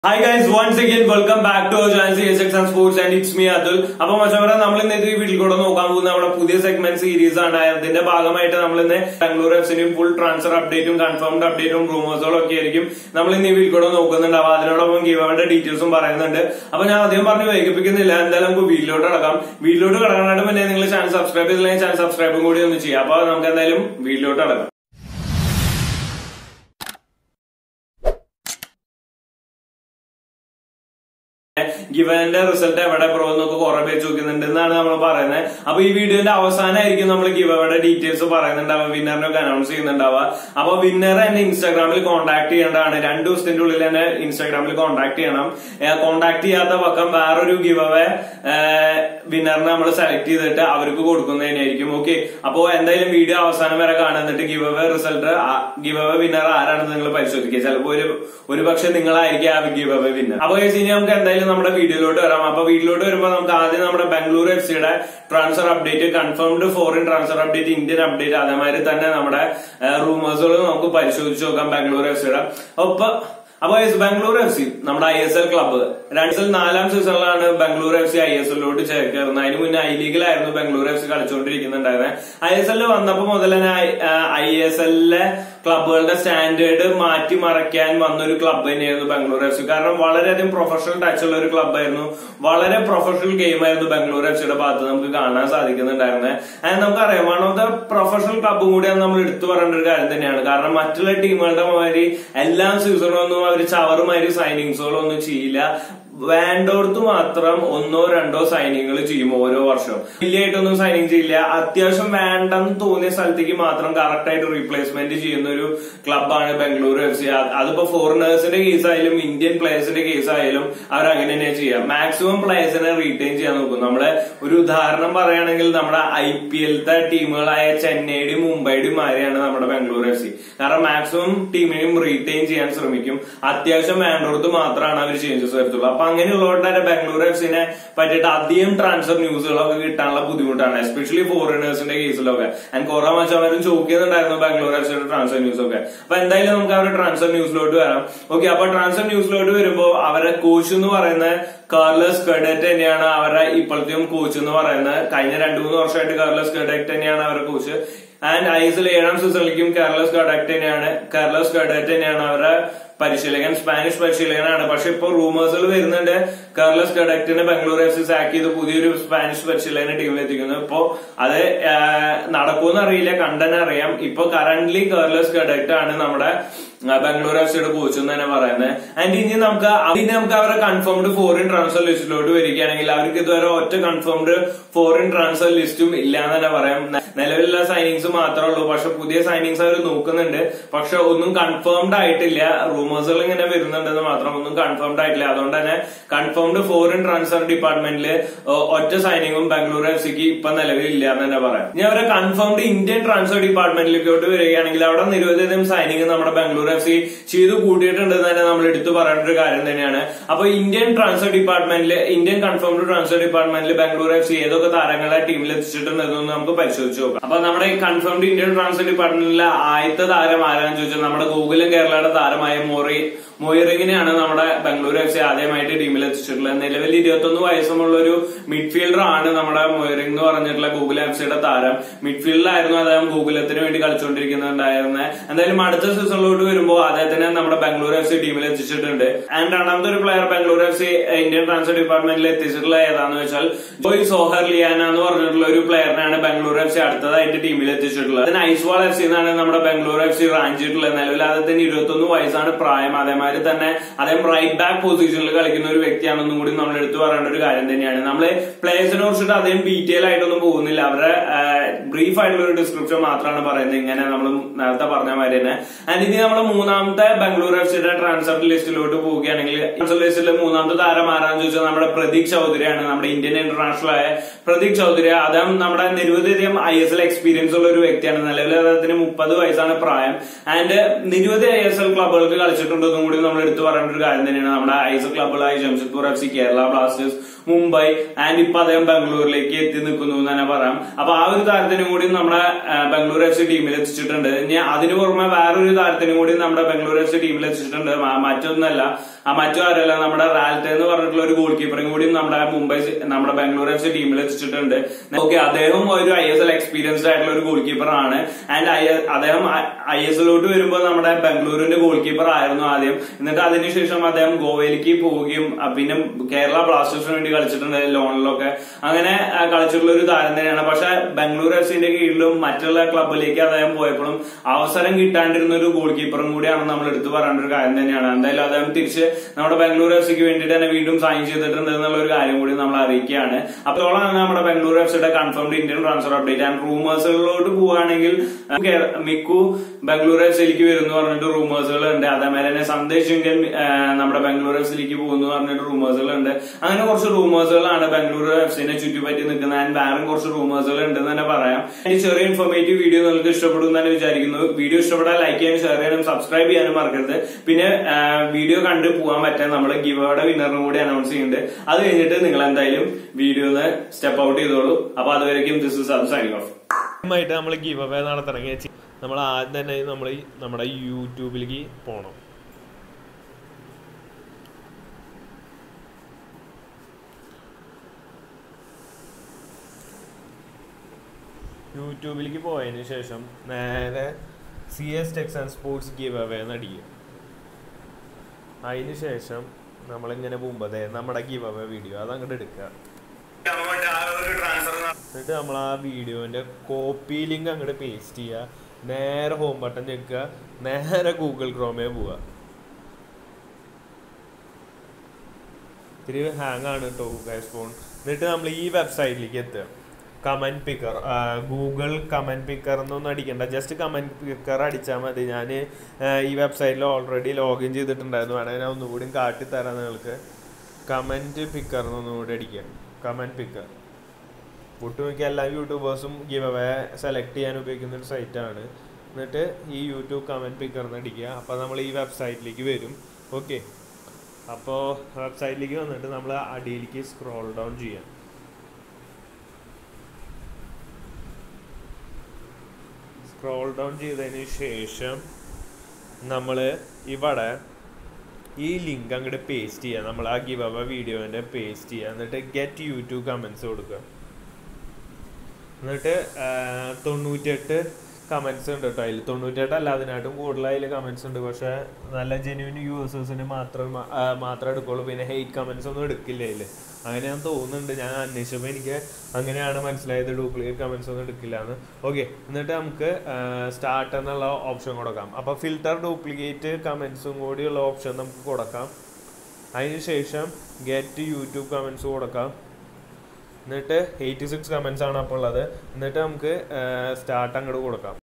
hi guys once again welcome back to chance S X and sports and it's me Athul അപ്പൊ മച്ചവരെ നമ്മൾ ഇന്ന് ഈ വീട്ടിൽ കൂടെ നോക്കാൻ പോകുന്ന നമ്മുടെ പുതിയ സെഗ്മെന്റ് സീരീസ് ആണ് അതിന്റെ ഭാഗമായിട്ട് നമ്മൾ ഇന്ന് ബാംഗ്ലൂർ എഫ്സിന്റെയും ഫുൾ ട്രാൻസ്ഫർ അപ്ഡേറ്റും കൺഫേംഡ് അപ്ഡേറ്റും റൂമേഴ്സുകളും ഒക്കെ ആയിരിക്കും നമ്മൾ ഇന്ന് ഈ വീട്ടിൽ കൂടെ നോക്കുന്നുണ്ട് അപ്പൊ അതിനോടൊപ്പം ഗീവയുടെ ഡീറ്റെയിൽസും പറയുന്നുണ്ട് അപ്പൊ ഞാൻ ആദ്യം പറഞ്ഞ് വൈകിപ്പിക്കുന്നില്ല എന്തായാലും നമുക്ക് വീട്ടിലോട്ട് കിടക്കാം വീട്ടിലോട്ട് കിടക്കാനായിട്ട് പിന്നെ നിങ്ങൾ ചാനൽ സബ്സ്ക്രൈബ് ചെയ്തില്ലെങ്കിൽ ചാനൽ സബ്സ്ക്രൈബും കൂടി ഒന്ന് ചെയ്യാം അപ്പൊ നമുക്ക് എന്തായാലും വീട്ടിലോട്ട് കിടക്കാം ഗിവന്റെ റിസൾട്ട് എവിടെ ബ്രോ എന്നൊക്കെ കുറെ പേര് ചോദിക്കുന്നുണ്ട് എന്നാണ് നമ്മൾ പറയുന്നത് അപ്പൊ ഈ വീഡിയോന്റെ അവസാനമായിരിക്കും നമ്മൾ ഗിവയുടെ ഡീറ്റെയിൽസ് പറയുന്നുണ്ടാവുക വിന്നറിനൊക്കെ അനൗൺസ് ചെയ്യുന്നുണ്ടാവുക അപ്പൊ വിന്നർ എന്നെ ഇൻസ്റ്റാഗ്രാമിൽ കോൺടാക്ട് ചെയ്യേണ്ടതാണ് രണ്ടു ദിവസത്തിന്റെ ഉള്ളിൽ തന്നെ ഇൻസ്റ്റാഗ്രാമിൽ കോൺടാക്ട് ചെയ്യണം കോൺടാക്ട് ചെയ്യാത്ത പക്കം വേറൊരു ഗിവവേ വിന്നറിനെ നമ്മൾ സെലക്ട് ചെയ്തിട്ട് അവർക്ക് കൊടുക്കുന്നതിനായിരിക്കും ഓക്കെ അപ്പോ എന്തായാലും വീഡിയോ അവസാനം വരെ കാണുന്നിട്ട് ഗിവവേ റിസൾട്ട് ഗിവവേ വിന്നർ ആരാണെന്ന് നിങ്ങൾ പരിശോധിക്കുക ചിലപ്പോൾ ഒരു ഒരു പക്ഷെ നിങ്ങളായിരിക്കും ആ ഗിവവേ വിന്നർ അപ്പൊ ഇനി നമുക്ക് എന്തായാലും നമ്മുടെ വീഡിയോയിലോട്ട് വരാം അപ്പൊ വീഡിയോയിലോട്ട് വരുമ്പോൾ നമുക്ക് ആദ്യം നമ്മുടെ ബാംഗ്ലൂർ എഫ് സിയുടെ transfer update confirmed foreign transfer update Indian update അതേമാതിരി തന്നെ നമ്മുടെ റൂമേഴ്സുകൾ നമുക്ക് പരിശോധിച്ച് നോക്കാം ബാംഗ്ലൂർ എഫ് സിയുടെ ഒപ്പൊ അപ്പൊ ബാംഗ്ലൂർ എഫ് സി നമ്മുടെ ഐ എസ് എൽ ക്ലബ്ബ് രണ്ടിൽ നാലാം സീസണിലാണ് Bangalore F C I S എല്ലിലോട്ട് ചേർക്കുന്നത് അതിന് മുന്നേ ഐ ലീഗിലായിരുന്നു ബാംഗ്ലൂർ എഫ് സി കളിച്ചുകൊണ്ടിരിക്കുന്നുണ്ടായിരുന്നത് ഐ എസ് എല്ലിൽ വന്നപ്പോൾ മുതൽ തന്നെ ഐ എസ് എല്ലിലെ ക്ലബുകളുടെ സ്റ്റാൻഡേർഡ് മാറ്റി മറയ്ക്കാൻ വന്നൊരു ക്ലബ്ബ് തന്നെയായിരുന്നു ബാംഗ്ലൂർ എഫ് സി കാരണം വളരെയധികം പ്രൊഫഷണൽ ടച്ച് ഉള്ള ഒരു ക്ലബ്ബായിരുന്നു വളരെ പ്രൊഫഷണൽ ഗെയിം ആയിരുന്നു ബാംഗ്ലൂർ എഫ് സിയുടെ ഭാഗത്ത് നമുക്ക് കാണാൻ സാധിക്കുന്നുണ്ടായിരുന്നത് ആൻഡ് നമുക്കറിയാം വൺ ഓഫ് ദ പ്രൊഫഷണൽ ക്ലബ്ബും കൂടി നമ്മൾ എടുത്തു പറയേണ്ട ഒരു കാര്യം തന്നെയാണ് കാരണം മറ്റുള്ള ടീമുകളുടെ മാതിരി എല്ലാ സീസണൊന്നും അവർ ചവറുമാതിരി സൈനിങ്സുകളൊന്നും ചെയ്യില്ല വേണ്ടോടത്ത് മാത്രം ഒന്നോ രണ്ടോ സൈനിങ്ങൾ ചെയ്യും ഓരോ വർഷവും വലിയായിട്ടൊന്നും സൈനിങ് ചെയ്യില്ല അത്യാവശ്യം വേണ്ടെന്ന് തോന്നിയ സ്ഥലത്തേക്ക് മാത്രം കറക്റ്റ് ആയിട്ട് റീപ്ലേസ്മെന്റ് ചെയ്യുന്ന ഒരു ക്ലബാണ് ബംഗളൂരു എഫ് സി അതിപ്പോ ഫോറിനേഴ്സിന്റെ കേസ് ആയാലും ഇന്ത്യൻ പ്ലേയേഴ്സിന്റെ കേസ് ആയാലും അവർ അങ്ങനെ തന്നെ ചെയ്യാം മാക്സിമം പ്ലേയേഴ്സിനെ റീറ്റെയിൻ ചെയ്യാൻ നോക്കും നമ്മളെ ഒരു ഉദാഹരണം പറയുകയാണെങ്കിൽ നമ്മുടെ ഐ പി എല്ലത്തെ ടീമുകളായ ചെന്നൈയുടെയും മുംബൈയുടെയും മാതിരിയാണ് നമ്മുടെ ബംഗളൂരു എഫ് സി കാരണം മാക്സിമം ടീമിനെയും റീറ്റെയിൻ ചെയ്യാൻ ശ്രമിക്കും അത്യാവശ്യം വേണ്ടടുത്ത് മാത്രമാണ് അവർ ചേഞ്ചസ് വരുത്തുള്ളൂ അപ്പൊ അങ്ങനെയുള്ളതുകൊണ്ട് തന്നെ ബാംഗ്ലൂർ എഫ് സിനെ പറ്റിയിട്ട് അധികം ട്രാൻസ്ഫർ ന്യൂസുകളൊക്കെ കിട്ടാനുള്ള ബുദ്ധിമുട്ടാണ് എസ്പെഷ്യലി ഫോറിനേഴ്സിന്റെ കേസിലൊക്കെ ആൻഡ് കുറെ മച്ചവരും ചോദിക്കുന്നുണ്ടായിരുന്നു ബാംഗ്ലൂർ എഫ് സിയുടെ ട്രാൻസ്ഫർ ന്യൂസ് ഒക്കെ അപ്പൊ എന്തായാലും നമുക്ക് അവരുടെ ട്രാൻസ്ഫർ ന്യൂസിലോട്ട് വരാം ഓക്കെ അപ്പൊ ട്രാൻസ്ഫർ ന്യൂസിലോട്ട് വരുമ്പോ അവരുടെ കോച്ച് എന്ന് പറയുന്ന കാർലസ് കെഡറ്റ് തന്നെയാണ് അവരുടെ ഇപ്പോഴത്തെയും കോച്ച് എന്ന് പറയുന്നത് കഴിഞ്ഞ രണ്ടു മൂന്ന് വർഷമായിട്ട് കാർലസ് കെഡറ്റ് തന്നെയാണ് അവരുടെ coach and I S L ഏഴാം സീസണിലേക്കും കാർലസ് കഡക്ട് തന്നെയാണ് കാർലസ് കഡക്ട് തന്നെയാണ് അവരുടെ പരിശീലകൻ സ്പാനിഷ് പരിശീലകനാണ് പക്ഷെ ഇപ്പൊ റൂമേഴ്സുകൾ വരുന്നുണ്ട് കാർലസ് കഡക്റ്റിനെ ബാംഗ്ലൂർ എഫ് സി സാക്ക് ചെയ്ത് പുതിയൊരു സ്പാനിഷ് പരിശീലകനെ ടീമിൽ എത്തിക്കുന്നു ഇപ്പോ അത് നടക്കുമെന്ന് അറിയില്ല കണ്ടനെ അറിയാം ഇപ്പൊ കറന്റ്ലി കാർലസ് കഡക്റ്റ് ആണ് നമ്മുടെ ബാംഗ്ലൂർ എഫ് സിയുടെ കോച്ച് എന്ന് തന്നെ പറയുന്നത് ആൻഡ് ഇനി നമുക്ക് ഇനി നമുക്ക് അവരെ കൺഫേംഡ് ഫോറിൻ ട്രാൻസ്ഫർ ലിസ്റ്റിലോട്ട് വരികയാണെങ്കിൽ അവർക്ക് ഇതുവരെ ഒറ്റ കൺഫേംഡ് ഫോറിൻ ട്രാൻസ്ഫർ ലിസ്റ്റും ഇല്ല എന്ന് തന്നെ പറയാം നിലവിലുള്ള സൈനിങ്സ് മാത്രമേ ഉള്ളൂ പക്ഷെ പുതിയ സൈനിങ്സ് അവർ നോക്കുന്നുണ്ട് പക്ഷെ ഒന്നും കൺഫേംഡ് ആയിട്ടില്ല റൂമേഴ്സുകൾ ഇങ്ങനെ വരുന്നുണ്ടെന്ന് മാത്രം ഒന്നും കൺഫേംഡ് ആയിട്ടില്ല അതുകൊണ്ട് തന്നെ കൺഫേംഡ് ഫോറിൻ ട്രാൻസ്ഫർ ഡിപ്പാർട്ട്മെന്റിൽ ഒറ്റ സൈനിങ്ങും ബാംഗ്ലൂർ എഫ് സിക്ക് ഇപ്പൊ നിലവിലില്ല എന്ന് തന്നെ പറയാം ഇനി അവരെ കൺഫേംഡ് ഇന്ത്യൻ ട്രാൻസ്ഫർ ഡിപ്പാർട്ട്മെന്റിലേക്കോട്ട് വരികയാണെങ്കിൽ അവിടെ നിരവധിയധികം സൈനിങ് നമ്മുടെ ബാംഗ്ലൂർ എഫ് സി ചെയ്തു കൂട്ടിയിട്ടുണ്ടെന്ന് തന്നെ നമ്മൾ എടുത്തു പറയേണ്ട ഒരു കാര്യം തന്നെയാണ് അപ്പൊ ഇന്ത്യൻ ട്രാൻസ്ഫർ ഡിപ്പാർട്ട്മെന്റിൽ ഇന്ത്യൻ കൺഫേംഡ് ട്രാൻസ്ഫർ ഡിപ്പാർട്ട്മെന്റിൽ ബാംഗ്ലൂർ എഫ് സി ഏതൊക്കെ താരങ്ങളെ ടീമിൽ എത്തിച്ചിട്ടുണ്ടെന്ന് നമുക്ക് പരിശോധിച്ചു നോക്കാം അപ്പൊ നമ്മുടെ കൺഫേംഡ് ഇന്ത്യൻ ട്രാൻസ്ഫർ ഡിപ്പാർട്ട്മെന്റിലെ ആദ്യത്തെ താരം ആരാന്ന് ചോദിച്ചാൽ നമ്മുടെ ഗൂഗിളും കേരളയുടെ താരമായ മോറി മൊയറിങ്ങിനെയാണ് നമ്മുടെ ബംഗളൂരു എഫ് സി ആദ്യമായിട്ട് ടീമിൽ എത്തിച്ചിട്ടുള്ളത് നിലവിൽ ഇരുപത്തൊന്ന് വയസ്സുമുള്ള ഒരു മിഡ്ഫീൽഡർ ആണ് നമ്മുടെ മൊയറിംഗ് എന്ന് പറഞ്ഞിട്ടുള്ള ഗൂഗിൾ എഫ് സിയുടെ താരം മിഡ്ഫീൽഡിലായിരുന്നു അദ്ദേഹം ഗൂഗിളത്തിന് വേണ്ടി കളിച്ചുകൊണ്ടിരിക്കുന്നുണ്ടായിരുന്നത് എന്തായാലും അടുത്ത സീസണിലോട്ട് വരുമ്പോൾ അദ്ദേഹത്തിനെ നമ്മുടെ ബംഗളൂരു എഫ് സി ടീമിൽ എത്തിച്ചിട്ടുണ്ട് ആൻഡ് രണ്ടാമത്തെ ഒരു player Bengaluru F C Indian transfer ഡിപ്പാർട്ട്മെന്റിൽ എത്തിച്ചിട്ടുള്ള ഏതാന്ന് വെച്ചാൽ ജോയ് സോഹർ ലിയാന എന്ന് പറഞ്ഞിട്ടുള്ള ഒരു പ്ലെയറിനാണ് ബംഗളൂരു എഫ് സി അടുത്തതായിട്ട് ടീമിൽ എത്തിച്ചിട്ടുള്ളത് അതിന് ഐസ്വാൾ എഫ് സി എന്നാണ് നമ്മുടെ ബംഗളൂരു എഫ് സി റാഞ്ചിട്ടുള്ളത് നിലവിൽ അദ്ദേഹത്തിന് ഇരുപത്തൊന്ന് വയസ്സാണ് പ്രായം അതേമാതിരി അതുമാതിരി തന്നെ അദ്ദേഹം റൈറ്റ് ബാക്ക് പൊസിഷനിൽ കളിക്കുന്ന ഒരു വ്യക്തിയാണെന്നും കൂടി നമ്മൾ എടുത്തു പറയേണ്ട ഒരു കാര്യം തന്നെയാണ് നമ്മൾ പ്ലേയേഴ്സിനെ കുറിച്ചിട്ട് അധികം ഡീറ്റെയിൽ ആയിട്ടൊന്നും പോകുന്നില്ല അവരുടെ ബ്രീഫ് ആയിട്ടുള്ള ഒരു ഡിസ്ക്രിപ്ഷൻ മാത്രമാണ് പറയുന്നത് ഇങ്ങനെ നമ്മൾ നേരത്തെ പറഞ്ഞ മാതിരി തന്നെ ആൻഡ് ഇനി നമ്മൾ മൂന്നാമത്തെ ബംഗളൂരു എഫ് സിയുടെ ട്രാൻസ്ഫർ ലിസ്റ്റിലോട്ട് പോവുകയാണെങ്കിൽ ട്രാൻസ്ഫർ ലിസ്റ്റിൽ മൂന്നാമത്തെ താരം ആരാന്ന് ചോദിച്ചാൽ നമ്മുടെ പ്രതീക് ചൗധരിയാണ് നമ്മുടെ ഇന്ത്യൻ ഇന്റർനാഷണൽ ആയ പ്രതീക് ചൗധരി അദ്ദേഹം നമ്മുടെ നിരവധിയധികം ഐ എസ് എൽ എക്സ്പീരിയൻസ് ഉള്ള ഒരു വ്യക്തിയാണ് നിലവിൽ അദ്ദേഹത്തിന് മുപ്പത് വയസ്സാണ് പ്രായം ആൻഡ് നിരവധി ഐ എസ് എൽ ക്ലബുകൾക്ക് കളിച്ചിട്ടുണ്ടെന്നും കൂടി നമ്മൾ എടുത്തു പറയേണ്ട ഒരു കാര്യം തന്നെയാണ് നമ്മുടെ ഐ എസ് എൽ ക്ലബുകളായ Jamshedpur F C Kerala Blasters Mumbai and ഇപ്പൊ അദ്ദേഹം ബാംഗ്ലൂരിലേക്ക് എത്തി നിൽക്കുന്നു എന്ന് തന്നെ പറയാം അപ്പൊ ആ ഒരു താരത്തിനും കൂടി നമ്മുടെ ബാംഗ്ലൂർ എഫ് സി ടീമിൽ എത്തിച്ചിട്ടുണ്ട് ഇനി അതിനു പുറമെ വേറൊരു താരത്തിനും കൂടി നമ്മുടെ ബാംഗ്ലൂർ എഫ് സി ടീമിൽ എത്തിച്ചിട്ടുണ്ട് മറ്റൊന്നല്ല ആ മറ്റു ആരല്ല നമ്മുടെ റാൽത്തെ എന്ന് പറഞ്ഞിട്ടുള്ള ഒരു ഗോൾ കീപ്പറും കൂടി നമ്മുടെ മുംബൈ സി- നമ്മുടെ ബാംഗ്ലൂർ എഫ് സി ടീമിൽ എത്തിച്ചിട്ടുണ്ട് ഓക്കെ അദ്ദേഹം ഒരു ഐ എസ് എൽ എക്സ്പീരിയൻസ്ഡ് ആയിട്ടുള്ള ഒരു ഗോൾ കീപ്പർ ആണ് ആൻഡ് അദ്ദേഹം ഐ എസ് എല്ലോട്ട് വരുമ്പോൾ നമ്മുടെ ബാംഗ്ലൂരിന്റെ ഗോൾ കീപ്പർ ആയിരുന്നു ആദ്യം എന്നിട്ട് അതിനുശേഷം അദ്ദേഹം ഗോവയിലേക്ക് പോവുകയും ആ, പിന്നെ കേരള ബ്ലാസ്റ്റേഴ്സിന് വേണ്ടി കളിച്ചിട്ടുണ്ട് ലോണിലൊക്കെ അങ്ങനെ ആ, കളിച്ചിട്ടുള്ള ഒരു താരം തന്നെയാണ് പക്ഷെ ബാംഗ്ലൂർ എഫ് സിന്റെ കീഴിലും മറ്റുള്ള ക്ലബിലേക്ക് അദ്ദേഹം പോയപ്പോഴും അവസരം കിട്ടാണ്ടിരുന്ന ഒരു ഗോൾ കീപ്പറും കൂടിയാണ് നമ്മൾ എടുത്തു പറയേണ്ട ഒരു കാര്യം തന്നെയാണ് എന്തായാലും അദ്ദേഹം തിരിച്ച് നമ്മുടെ ബാംഗ്ലൂർ എഫ് സിക്ക് വേണ്ടിയിട്ട് തന്നെ വീണ്ടും സൈൻ ചെയ്തിട്ടുണ്ട് എന്നുള്ള ഒരു കാര്യം കൂടി നമ്മൾ അറിയിക്കുകയാണ് അപ്പോഴാണ് നമ്മുടെ ബാംഗ്ലൂർ എഫ് സിയുടെ confirmed Indian transfer update and റൂമേഴ്സുകളിലോട്ട് പോവുകയാണെങ്കിൽ കേ- മിക്കു ബാംഗ്ലൂർ എഫ് സിയിലേക്ക് വരും എന്ന് പറഞ്ഞിട്ട് റൂമേഴ്സുകൾ ഉണ്ട് അതേമാതിരി തന്നെ സന്ദേശ് ഇന്ത്യൻ ആ, നമ്മുടെ ബാംഗ്ലൂർ എഫ് സിയിലേക്ക് പോകുന്നു പറഞ്ഞിട്ട് റൂമേഴ്സുകൾ ഉണ്ട് അങ്ങനെ കുറച്ച് റൂമേഴ്സുകളാണ് ബാംഗ്ലൂർ എഫ് സിനെ ചുറ്റിപ്പറ്റി നിൽക്കുന്നത് ആൻഡ് വേറെ കുറച്ച് റൂമേഴ്സുകൾ ഉണ്ടെന്ന് തന്നെ പറയാം ഈ ചെറിയ ഇൻഫോർമേറ്റീവ് വീഡിയോ നിങ്ങൾക്ക് ഇഷ്ടപ്പെടും എന്ന് തന്നെ വിചാരിക്കുന്നു വീഡിയോ ഇഷ്ടപ്പെട്ടാൽ ലൈക്ക് ചെയ്യാനും ഷെയർ ചെയ്യാനും സബ്സ്ക്രൈബ് ചെയ്യാനും മറക്കരുത് പിന്നെ വീഡിയോ കണ്ട് പോകാൻ പറ്റാൻ നമ്മൾ ഗിവയുടെ വിന്നറിനും കൂടി അനൗൺസ് ചെയ്യുന്നുണ്ട് അത് കഴിഞ്ഞിട്ട് നിങ്ങൾ എന്തായാലും വീഡിയോന്ന് സ്റ്റെപ്പ് ഔട്ട് ചെയ്തോളൂ അപ്പൊ അതുവരെയും ദിസ് ഇസ് സൈനിങ് ഓഫ് ആയിട്ട് നമ്മൾ ഗിവ് അവേ നടത്തണമെങ്കിൽ നമ്മൾ ആദ്യം തന്നെ നമ്മൾ നമ്മുടെ യൂട്യൂബിലേക്ക് പോകണം യൂട്യൂബിലേക്ക് പോയതിന് ശേഷം നേരെ C S techs and sports giveaway എന്നടിക്കുക അതിന് ശേഷം നമ്മളിങ്ങനെ പോകുമ്പോൾ നമ്മുടെ ഗിവ് അവേ വീഡിയോ അതങ്ങോട്ട് എടുക്കുക എന്നിട്ട് നമ്മൾ ആ വീഡിയോന്റെ കോപ്പി ലിങ്ക് അങ്ങോട്ട് പേസ്റ്റ് ചെയ്യുക നേരെ ഹോം ബട്ടൺ ഞെക്കുക നേരെ ഗൂഗിൾ ക്രോമേ പോവുക ഇത്തിരി ഹാങ് ആണ് കേട്ടോ ഗൈസ് ഫോൺ എന്നിട്ട് നമ്മൾ ഈ വെബ്സൈറ്റിലേക്ക് എത്തുക comment picker Google comment picker എന്നൊന്നും അടിക്കണ്ട ജസ്റ്റ് കമന്റ് പിക്കർ അടിച്ചാൽ മതി ഞാൻ ഈ വെബ്സൈറ്റിൽ ഓൾറെഡി ലോഗിൻ ചെയ്തിട്ടുണ്ടായിരുന്നു വേണമെങ്കിൽ ഞാൻ ഒന്നുകൂടി കാട്ടിത്തരാം നിങ്ങൾക്ക് കമന്റ് പിക്കർ എന്നൊന്നുകൂടി അടിക്കുക കമന്റ് പിക്കർ ഒട്ടുമിക്ക എല്ലാ യൂട്യൂബേഴ്സും ഗിവ് അവേ സെലക്ട് ചെയ്യാൻ ഉപയോഗിക്കുന്ന ഒരു സൈറ്റാണ് എന്നിട്ട് ഈ യൂട്യൂബ് കമൻറ്റ് പിക്കർന്ന് അടിക്കുക അപ്പോൾ നമ്മൾ ഈ വെബ്സൈറ്റിലേക്ക് വരും ഓക്കെ അപ്പോൾ വെബ്സൈറ്റിലേക്ക് വന്നിട്ട് നമ്മൾ അടിയിലേക്ക് സ്ക്രോൾ ഡൗൺ ചെയ്യാം സ്ക്രോൾ ഡൗൺ ചെയ്തതിന് ശേഷം നമ്മൾ ഇവിടെ ഈ ലിങ്ക് അങ്ങോട്ട് പേസ്റ്റ് ചെയ്യുക നമ്മൾ ആ ഗിവ് അവ വീഡിയോൻ്റെ പേസ്റ്റ് ചെയ്യുക എന്നിട്ട് ഗെറ്റ് യൂട്യൂബ് കമൻസ് കൊടുക്കുക എന്നിട്ട് ആ, തൊണ്ണൂറ്റെട്ട് കമൻസ് ഉണ്ട് കേട്ടോ അതിൽ തൊണ്ണൂറ്റെട്ട് അല്ല അതിനായിട്ടും കൂടുതൽ അതിൽ കമൻസ് ഉണ്ട് പക്ഷെ നല്ല ജെന്യൂൻ യൂസേഴ്സിന് മാത്രം മാത്രമേ എടുക്കുള്ളൂ പിന്നെ ഹെയ്റ്റ് കമൻസ് ഒന്നും എടുക്കില്ല അതിൽ അങ്ങനെ ഞാൻ തോന്നുന്നുണ്ട് ഞാൻ അന്വേഷിച്ചപ്പോൾ എനിക്ക് അങ്ങനെയാണ് മനസ്സിലായത് ഡ്യൂപ്ലിക്കേറ്റ് കമൻസ് ഒന്നും എടുക്കില്ല എന്ന് ഓക്കെ എന്നിട്ട് നമുക്ക് സ്റ്റാർട്ട് എന്നുള്ള ഓപ്ഷൻ കൊടുക്കാം അപ്പോൾ ഫിൽറ്റർ ഡ്യൂപ്ലിക്കേറ്റ് കമൻസും കൂടിയുള്ള ഓപ്ഷൻ നമുക്ക് കൊടുക്കാം അതിനുശേഷം ഗെറ്റ് യൂട്യൂബ് കമൻസ് കൊടുക്കാം എന്നിട്ട് എയ്റ്റി സിക്സ് കമൻസ് ആണ് അപ്പോൾ ഉള്ളത് എന്നിട്ട് നമുക്ക് സ്റ്റാർട്ട് അങ്ങോട്ട് കൊടുക്കാം